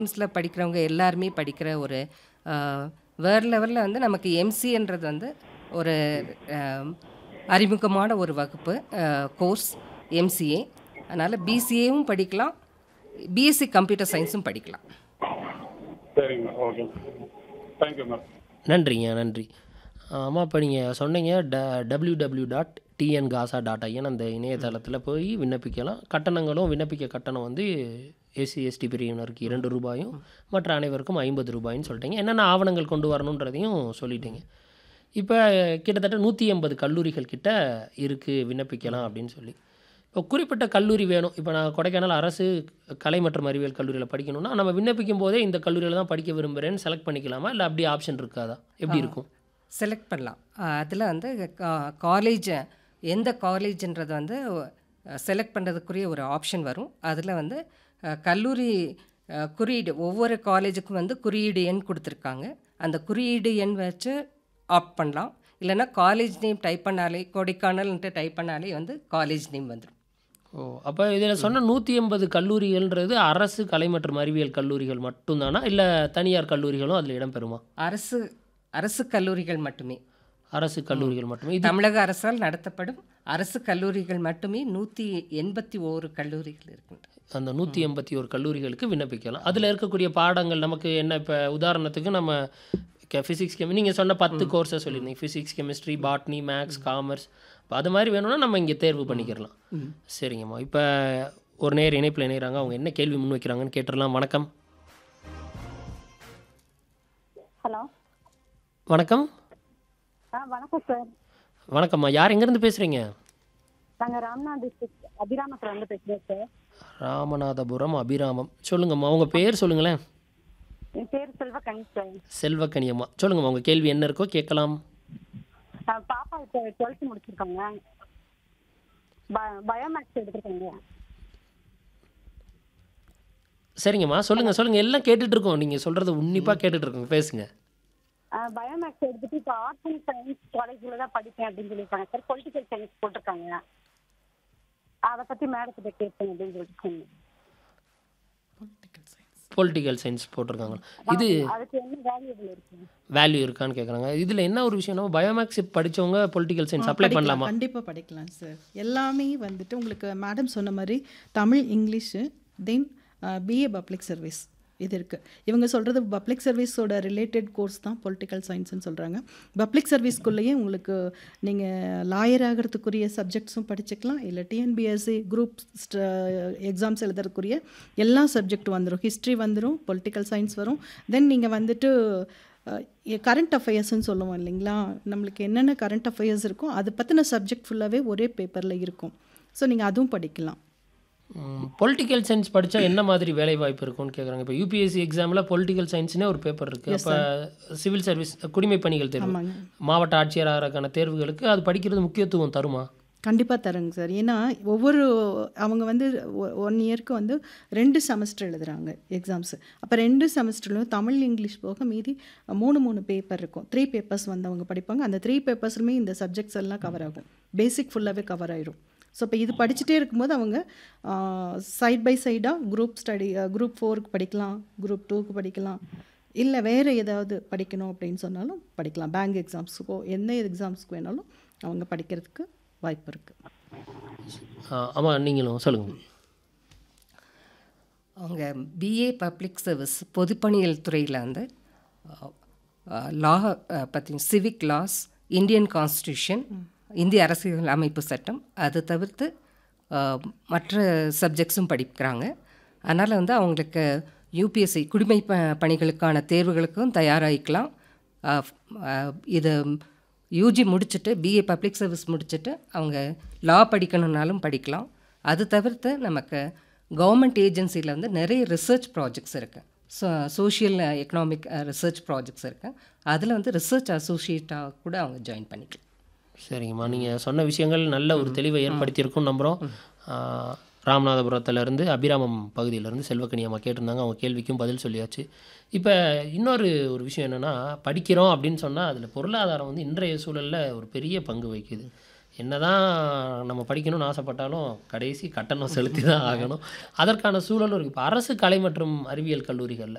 ஸ்ட்ரீம்ஸில் படிக்கிறவங்க எல்லாருமே படிக்கிற ஒரு வேர்ல்ட் லெவலில் வந்து நமக்கு எம்சின்றது வந்து ஒரு அஹ், அறிமுகமான ஒரு வகுப்பு கோர்ஸ் எம்சிஏ அதனால் பிசிஏவும் படிக்கலாம் பிஎஸ்சி கம்ப்யூட்டர் சயின்ஸும் படிக்கலாம் சரிங்க மேம் ஓகே தேங்க்யூ மேம் நன்றிங்க நன்றி ஆமாம் இப்போ நீங்கள் சொன்னீங்க ட டபிள்யூ டபிள்யூ டாட் டிஎன் காசா டாட் ஐஎன் அந்த இணையதளத்தில் போய் விண்ணப்பிக்கலாம் கட்டணங்களும் விண்ணப்பிக்க கட்டணம் வந்து எஸ்சி எஸ்டி பிரிவினருக்கு இரண்டு ரூபாயும் மற்ற அனைவருக்கும் ஐம்பது ரூபாய்ன்னு சொல்லிட்டீங்க என்னென்ன ஆவணங்கள் கொண்டு வரணுன்றதையும் சொல்லிட்டீங்க இப்போ கிட்டத்தட்ட நூற்றி எண்பது கல்லூரிகள் கிட்ட இருக்குது விண்ணப்பிக்கலாம் அப்படின்னு சொல்லி இப்போ குறிப்பிட்ட கல்லூரி வேணும் இப்போ நான் கொடைக்கானல் அரசு கலை மற்றும் அறிவியல் கல்லூரியில் படிக்கணும்னா நம்ம விண்ணப்பிக்கும் போதே இந்த கல்லூரியில் தான் படிக்க விரும்புகிறேன்னு செலக்ட் பண்ணிக்கலாமா இல்லை அப்படி ஆப்ஷன் இருக்காதா எப்படி இருக்கும் செலக்ட் பண்ணலாம் அதில் வந்து காலேஜ் எந்த காலேஜ்ன்றது வந்து செலக்ட் பண்ணுறதுக்குரிய ஒரு ஆப்ஷன் வரும் அதில் வந்து அஹ், கல்லூரி அஹ், குறியீடு ஒவ்வொரு காலேஜுக்கும் வந்து குறியீடு எண் கொடுத்துருக்காங்க அந்த குறியீடு எண் வச்சு ஆப்ட் பண்ணலாம் இல்லைன்னா காலேஜ் நேம் டைப் பண்ணாலே கொடைக்கானல்ன்ட்டு டைப் பண்ணாலே வந்து காலேஜ் நேம் வந்துடும் ஓ அப்போ இதில் சொன்ன நூற்றி எண்பது கல்லூரிகள்ன்றது அரசு கலை மற்றும் அறிவியல் கல்லூரிகள் மட்டும்தானா இல்லை தனியார் கல்லூரிகளும் அதில் இடம்பெறுமா அரசு அரசு கல்லூரிகள் மட்டுமே அரசு கல்லூரிகள் மட்டுமே இது தமிழக அரசால் நடத்தப்படும் அரசு கல்லூரிகள் மட்டுமே நூற்றி எண்பத்தி ஓரு கல்லூரிகள் இருக்கின்றன அந்த நூற்றி எண்பத்தி ஒரு கல்லூரிகளுக்கு விண்ணப்பிக்கலாம் அதில் இருக்கக்கூடிய பாடங்கள் நமக்கு என்ன இப்போ உதாரணத்துக்கு நம்ம ஃபிசிக்ஸ் கெமி நீங்கள் சொன்ன பத்து கோர்ஸை சொல்லியிருந்தீங்க physics chemistry botany maths commerce இப்போ அது மாதிரி வேணும்னா நம்ம இங்கே தேர்வு பண்ணிக்கிறலாம் சரிங்கம்மா இப்போ ஒரு நேர் இணைப்பில் இணைகிறாங்க அவங்க என்ன கேள்வி முன் வைக்கிறாங்கன்னு கேட்டுடலாம் வணக்கம் ஹலோ வணக்கம் ஆ வணக்கம் சார் வணக்கம்மா யார் எங்கேருந்து பேசுகிறீங்க நாங்கள் ராம்நாத் டிஸ்ட்ரிக்ட் அபிராமத்தில் வந்து பேசுகிறேன் சார் ராமநாதபுரம் அபிராமம் சொல்லுங்கம்மா உங்கள் பேர் சொல்லுங்களேன் என் பேர் செல்வக்கணி சார் செல்வக்கனியம்மா சொல்லுங்கம்மா உங்கள் கேள்வி என்ன இருக்கோ கேட்கலாம் ஆ, பாப்பா இப்போ டுவெல்த்து முடிச்சிருக்காங்க பயோமேக்ஸ் எடுத்திருக்காங்க சரிங்கம்மா சொல்லுங்கள் சொல்லுங்கள் எல்லாம் கேட்டுட்டு இருக்கோம் நீங்கள் சொல்கிறத உன்னிப்பாக கேட்டுட்டு இருக்கோங்க பேசுங்க பயோமேக்ஸ் எடுத்துட்டு இப்போ ஆர்ட்ஸ் அண்ட் சயின்ஸ் காலேஜில் தான் படிப்பேன் அப்படின்னு சொல்லியிருக்காங்க சார் பொலிட்டிக்கல் சயின்ஸ் போட்டிருக்காங்க அதை பற்றி மேடத்திட்ட கேட்பேன் அப்படின்னு சொல்லிட்டு சொன்னேன். பொலிட்டிக்கல் சயின்ஸ் போட்டிருக்காங்க இது அதுக்கு என்ன வேல்யூபிள் இருக்கு வேல்யூ இருக்கான்னு கேட்குறாங்க இதில் என்ன ஒரு விஷயம்னா பயோமேக்ஸ் படிச்சவங்க பொலிட்டிக்கல் சயின்ஸ் அப்ளை பண்ணலாமா கண்டிப்பாக படிக்கலாம் சார் எல்லாமே வந்துட்டு உங்களுக்கு மேடம் சொன்ன மாதிரி Tamil English then BA public service இது இருக்குது இவங்க சொல்கிறது பப்ளிக் சர்வீஸோட ரிலேட்டட் கோர்ஸ் தான் பொலிட்டிக்கல் சயின்ஸ்னு சொல்கிறாங்க பப்ளிக் சர்வீஸ்க்குள்ளேயே உங்களுக்கு நீங்கள் லாயர் ஆகிறதுக்குரிய சப்ஜெக்ட்ஸும் படிச்சுக்கலாம் இல்லை டிஎன்பிஎஸ்சி குரூப் எக்ஸாம்ஸ் எழுதுறதுக்குரிய எல்லா சப்ஜெக்ட் வந்துடும் ஹிஸ்ட்ரி வந்துடும் பொலிட்டிக்கல் சயின்ஸ் வரும் தென் நீங்கள் வந்துட்டு கரண்ட் அஃபேர்ஸ்னு சொல்லுவோம் இல்லைங்களா நம்மளுக்கு என்னென்ன கரண்ட் அஃபேர்ஸ் இருக்கோ அதை பற்றின சப்ஜெக்ட் ஃபுல்லாகவே ஒரே பேப்பரில் இருக்கும் ஸோ நீங்கள் அதுவும் படிக்கலாம் பொலிட்டிக்கல் சயின்ஸ் படித்தா என்ன மாதிரி வேலை வாய்ப்பு இருக்கும்னு கேட்குறாங்க இப்போ யூபிஎஸ்சி எக்ஸாமில் பொலிட்டிக்கல் சயின்ஸ்னே ஒரு பேப்பர் இருக்குது அப்போ சிவில் சர்வீஸ் குடிமை பணிகள் தேர்வு ஆமாங்க மாவட்ட ஆட்சியர் ஆகிறதுக்கான தேர்வுகளுக்கு அது படிக்கிறது முக்கியத்துவம் தருமா கண்டிப்பாக தரேங்க சார் ஏன்னா ஒவ்வொரு அவங்க வந்து ஒன் இயர்க்கு வந்து ரெண்டு செமஸ்டர் எழுதுறாங்க எக்ஸாம்ஸு அப்போ ரெண்டு செமஸ்டர்லையும் தமிழ் இங்கிலீஷ் போக மீதி மூணு மூணு பேப்பர் இருக்கும் த்ரீ பேப்பர்ஸ் வந்து அவங்க படிப்பாங்க அந்த த்ரீ பேப்பர்ஸ்லுமே இந்த சப்ஜெக்ட்ஸ் எல்லாம் கவர் ஆகும் பேசிக் ஃபுல்லாகவே கவர் ஆயிரும் ஸோ இப்போ இது படிச்சுட்டே இருக்கும்போது அவங்க சைட் பை சைடாக குரூப் ஸ்டடி குரூப் ஃபோருக்கு படிக்கலாம் குரூப் டூக்கு படிக்கலாம் இல்லை வேறு ஏதாவது படிக்கணும் அப்படின்னு சொன்னாலும் படிக்கலாம் பேங்க் எக்ஸாம்ஸுக்கோ எந்த எக்ஸாம்ஸ்க்கு வேணாலும் அவங்க படிக்கிறதுக்கு வாய்ப்பு இருக்குது ஆமாம் நீங்களும் சொல்லுங்கள் அவங்க பிஏ பப்ளிக் சர்வீஸ் பொதுப்பணிகள் துறையில் வந்து லா பற்றி சிவிக் லாஸ் இந்தியன் கான்ஸ்டியூஷன் இந்திய அரசியல் அமைப்பு சட்டம் அது தவிர்த்து அஹ், மற்ற சப்ஜெக்ட்ஸும் படிக்கிறாங்க அதனால் வந்து அவங்களுக்கு யூபிஎஸ்சி குடிமை ப பணிகளுக்கான தேர்வுகளுக்கும் தயாராகிக்கலாம் அஹ், அஹ், இது யூஜி முடிச்சுட்டு பிஏ பப்ளிக் சர்வீஸ் முடிச்சுட்டு அவங்க லா படிக்கணுன்னாலும் படிக்கலாம் அது தவிர்த்து நமக்கு கவர்மெண்ட் ஏஜென்சியில் வந்து நிறைய ரிசர்ச் ப்ராஜெக்ட்ஸ் இருக்குது so social economic research projects இருக்குது அதில் வந்து ரிசர்ச் அசோசியேட்டாக கூட அவங்க ஜாயின் பண்ணிக்கலாம் சரிங்கம்மா நீங்கள் சொன்ன விஷயங்கள் நல்ல ஒரு தெளிவை ஏற்படுத்தியிருக்கும் நம்புகிறோம் ஆஹ், ராமநாதபுரத்துலேருந்து அபிராமம் பகுதியிலேருந்து செல்வக்கனி அம்மா கேட்டிருந்தாங்க அவங்க கேள்விக்கும் பதில் சொல்லியாச்சு இப்போ இன்னொரு ஒரு விஷயம் என்னென்னா படிக்கிறோம் அப்படின்னு சொன்னால் அதில் பொருளாதாரம் வந்து இன்றைய சூழலில் ஒரு பெரிய பங்கு வகிக்குது என்னதான் நம்ம படிக்கணும்னு ஆசைப்பட்டாலும் கடைசி கட்டணம் செலுத்தி தான் ஆகணும் அதற்கான சூழலும் இருக்குது இப்போ அரசு கலை மற்றும் அறிவியல் கல்லூரிகளில்